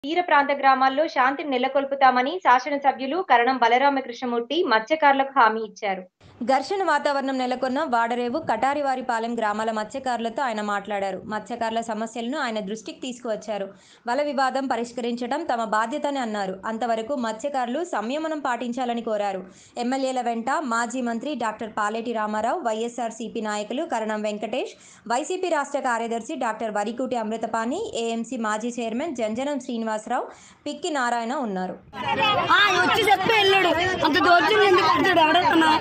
తీర ప్రాంత గ్రామాల్లో శాంతిని నెలకొల్పుతామని శాసనసభ్యులు కరణం బలరామకృష్ణమూర్తి మత్స్యకారులకు హామీ ఇచ్చారు ఘర్షణ వాతావరణం నెలకొన్న వాడరేవు కటారివారిపాలెం గ్రామాల మత్స్యకారులతో ఆయన మాట్లాడారు మత్స్యకారుల సమస్యలను ఆయన దృష్టికి తీసుకువచ్చారు వల వివాదం పరిష్కరించడం తమ బాధ్యతని అన్నారు అంతవరకు మత్స్యకారులు సంయమనం పాటించాలని కోరారు ఎమ్మెల్యేల వెంట మాజీ మంత్రి doctor Paleti Ramarao YSR CP నాయకులు కరణం వెంకటేష్ వైసీపీ రాష్ట్ర కార్యదర్శి డాక్టర్ వరికూటి అమృతపాణి ఏఎంసీ మాజీ చైర్మన్ జంజనం శ్రీనివాసరావు పిక్కి నారాయణ ఉన్నారు ఆ, వచ్చి చెప్పి వెళ్ళాడు అంత దోచులు ఎందుకు పడతాడు అడుగుతున్నా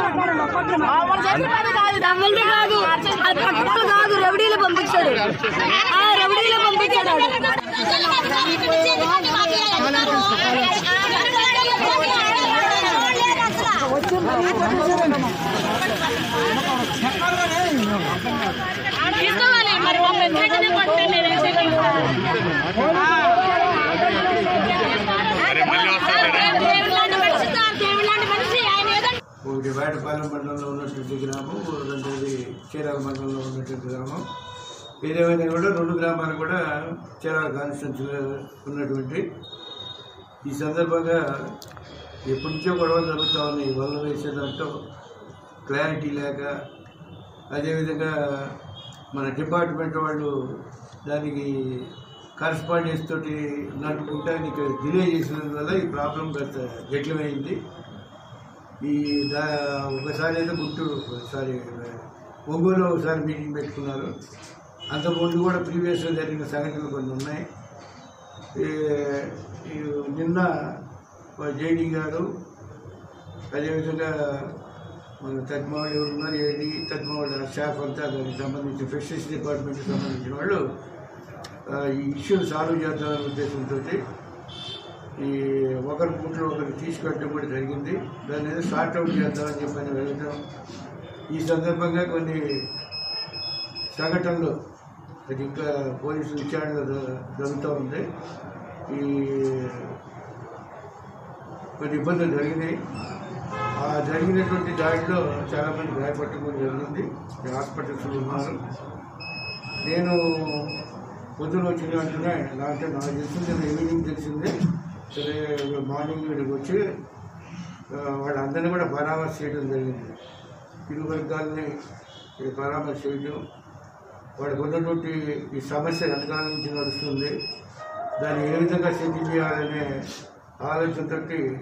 తమ్ముళ్ళది కాదు అది పట్టుకోవాలి కాదు రవిడీలో పంపించాడు ఆ రవిడీలో పంపించాడు వాడు. ఒకటి వేటపాలెం మండలంలో ఉన్నటువంటి గ్రామం రెండోది చీరాల మండలంలో ఉన్నటువంటి గ్రామం ఏదేమైనా కూడా రెండు గ్రామాలు కూడా చీరాల కాన్స్టిట్యూన్సీలో ఉన్నటువంటి ఈ సందర్భంగా ఎప్పటి నుంచో గొడవలు జరుగుతూ ఉన్నాయి వల్ల వేసే దాంట్లో క్లారిటీ లేక అదేవిధంగా మన డిపార్ట్మెంట్ వాళ్ళు దానికి కరస్పాండెన్స్ తోటి నడుపుకుంటానికి డిలే చేసినందువల్ల ఈ ప్రాబ్లం కాస్త జటిలమైంది ఈ దా ఒకసారి ఏదో గుంటూరు ఒకసారి ఒంగోలు ఒకసారి మీటింగ్ పెట్టుకున్నారు అంతకుముందు కూడా ప్రీవియస్గా జరిగిన సంఘటనలు కొన్ని ఉన్నాయి ఈ- ఈ నిన్న జేడీ గారు అదేవిధంగా మన తద్మావాళ్ళు ఎవరు ఉన్నారు ఏడి తద్మావాళ్ళ స్టాఫ్ అంతా దానికి సంబంధించి ఫిషరీస్ డిపార్ట్మెంట్కి సంబంధించిన వాళ్ళు ఆ, ఈ ఇష్యూని సాల్వ్ చేద్దామనే ఉద్దేశంతో ఈ ఒకరి పూటలో ఒకరికి తీసుకెళ్ళడం కూడా జరిగింది దాన్ని ఏదో షార్ట్ అవుట్ చేద్దామని చెప్పని వెళ్ళటం ఈ సందర్భంగా కొన్ని సంఘటనలు అది ఇంకా పోలీసు విచారణ జ- జరుగుతూ ఉంది ఈ కొన్ని ఇబ్బందులు జరిగినాయి ఆ జరిగినటువంటి దాడిలో చాలామంది గాయపడటం కూడా జరిగింది ఈ హాస్పిటల్స్లో ఉన్నారు నేను పొద్దున వచ్చిన వెంటనే నాకు నాకు తెలిసింది ఈవినింగ్ తెలిసిందే సరే మార్నింగ్ ఇక్కడికి వచ్చి ఆ, వాళ్ళందరినీ కూడా పరామర్శ చేయడం జరిగింది ఇరు వర్గాల్ని ఇది పరామర్శ చేయడం వాడికి ఉన్నటువంటి ఈ సమస్య వెనకాల నుంచి నడుస్తుంది దాన్ని ఏ విధంగా సెటిల్ చేయాలనే ఆలోచనతో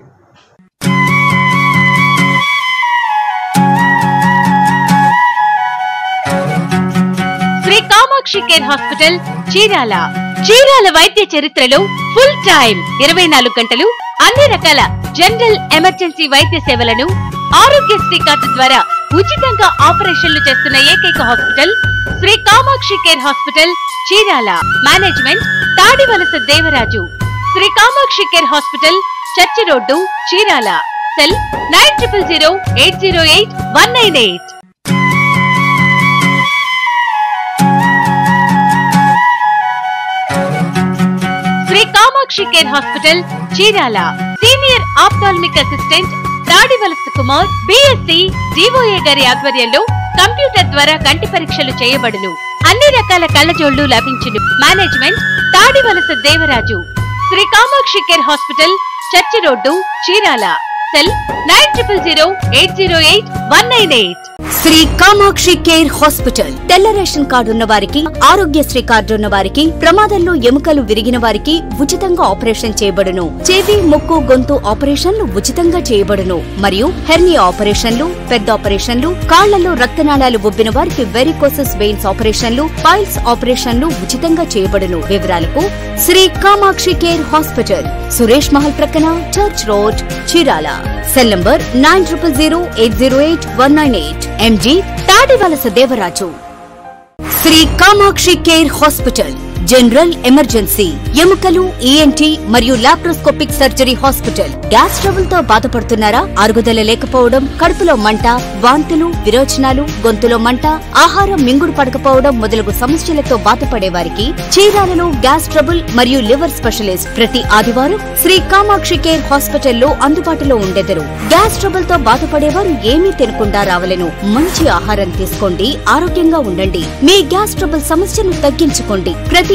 శ్రీ కామాక్షి కేర్ హాస్పిటల్ చీరాల చీరాల వైద్య చరిత్రలో ఫుల్ టైం ఇరవై నాలుగు గంటలు అన్ని రకాల జనరల్ ఎమర్జెన్సీ వైద్య సేవలను ఆరోగ్యశ్రీ కార్డు ద్వారా ఉచితంగా ఆపరేషన్లు చేస్తున్న ఏకైక hospital Sri Kamakshi care hospital Chirala management Tadivalasa Devaraju Sri Kamakshi care hospital church road Chirala cell nine triple zero eight zero eight one nine eight Sri Kamakshi care hospital Chirala senior ophthalmic assistant Tadivalasa Kumar BSc DOA గారి ఆధ్వర్యంలో కంప్యూటర్ ద్వారా కంటి పరీక్షలు చేయబడును అన్ని రకాల కళ్ళజోళ్లు లభించును management Tadivalasa Devaraju Sri Kamakshi care hospital church road Chirala cell nine triple zero eight zero eight one nine eight Sri Kamakshi care hospital తెల్ల రేషన్ కార్డు ఉన్న వారికి ఆరోగ్యశ్రీ కార్డు ఉన్న వారికి ప్రమాదంలో ఎముకలు విరిగిన వారికి ఉచితంగా ఆపరేషన్ చేయబడును చెవి ముక్కు గొంతు ఆపరేషన్లు ఉచితంగా చేయబడును మరియు హెర్నియా ఆపరేషన్లు పెద్ద ఆపరేషన్లు కాళ్లలో రక్తనాళాలు ఉబ్బిన వారికి వెరికోసస్ వెయిన్స్ ఆపరేషన్లు పైల్స్ ఆపరేషన్లు ఉచితంగా చేయబడును వివరాలకు శ్రీ కామాక్షి కేర్ హాస్పిటల్ సురేష్ మహల్ ప్రక్కన church road Chirala cell number nine triple zero eight zero eight one nine eight MG Tadivalasa Devaraju Sri Kamakshi care hospital general emergency ఎముకలు ఈఎన్టీ మరియు laparoscopic surgery hospital gas trouble తో బాధపడుతున్నారా అరుగుదల లేకపోవడం కడుపులో మంట వాంతులు విరోచనాలు గొంతులో మంట ఆహారం మింగుడు పడకపోవడం మొదలగు సమస్యలతో బాధపడే వారికి చీరాలలో గ్యాస్ ట్రబుల్ మరియు లివర్ స్పెషలిస్ట్ ప్రతి ఆదివారం శ్రీ కామాక్షి కేర్ హాస్పిటల్లో అందుబాటులో ఉండెదరు గ్యాస్ ట్రబుల్ తో బాధపడేవారు ఏమీ తినకుండా రావలెను మంచి ఆహారం తీసుకోండి ఆరోగ్యంగా ఉండండి మీ గ్యాస్ ట్రబుల్ సమస్యను తగ్గించుకోండి ప్రతి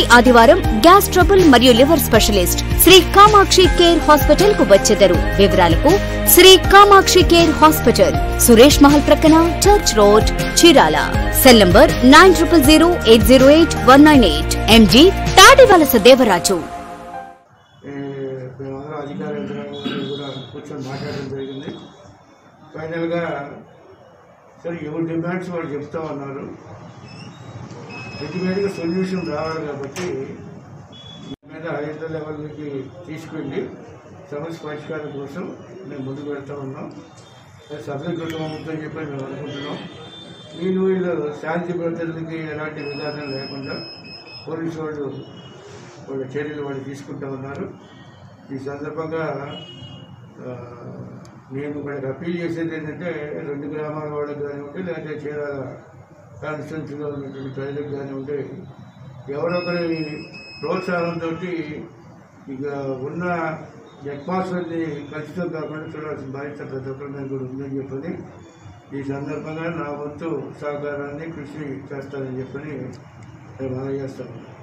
ఆదివారం గ్యాస్ ట్రబుల్ మరియు liver specialist Sri Kamakshi care hospital కు వచ్చెదరు వివరాలకు శ్రీ కామాక్షి కేర్ హాస్పిటల్ సురేష్ మహల్ ప్రక్కన church road Chirala cell number nine triple zero eight zero eight one nine eight MG Tadivalasa Devaraju ఏ, మేమందరం అధికార యంత్రాంగం కూడా కూర్చొని మాట్లాడడం జరిగింది ఫైనల్గా సరే ఎవరి డిమాండ్స్ వాళ్ళు చెప్తా ఉన్నారు అల్టిమేట్గా సొల్యూషన్ రావాలి కాబట్టి దీని మీద హైదర్ లెవెల్కి తీసుకెళ్ళి సమస్య పరిష్కారం కోసం మేము ముందుకు వెళ్తా ఉన్నాం అది సఫలీకృతం అవుతుందని చెప్పి మేము అనుకుంటున్నాం వీళ్ళు వీళ్ళు శాంతి భద్రతలకి ఎలాంటి విధానం లేకుండా పోలీసు వాళ్ళు వాళ్ళ చర్యలు వాళ్ళు తీసుకుంటూ ఉన్నారు ఈ సందర్భంగా ఆ, నేను వాళ్ళకి అప్పీల్ చేసేది ఏంటంటే రెండు గ్రామాల వాళ్ళకి కానివ్వండి లేకపోతే చీరాల కాన్స్టిట్యున్సీలో ఉన్నటువంటి ప్రజలకు కానివ్వండి ఎవరొకరి ప్రోత్సాహంతో ఇక ఉన్న అట్మాస్ఫియర్ని కలుషితం కాకుండా చూడాల్సిన బాధ్యత ప్రతి ఒక్కరి మీద కూడా ఉందని చెప్పని ఈ సందర్భంగా నా వంతు సహకారాన్ని కృషి చేస్తానని చెప్పని నేను మనం చేస్తాను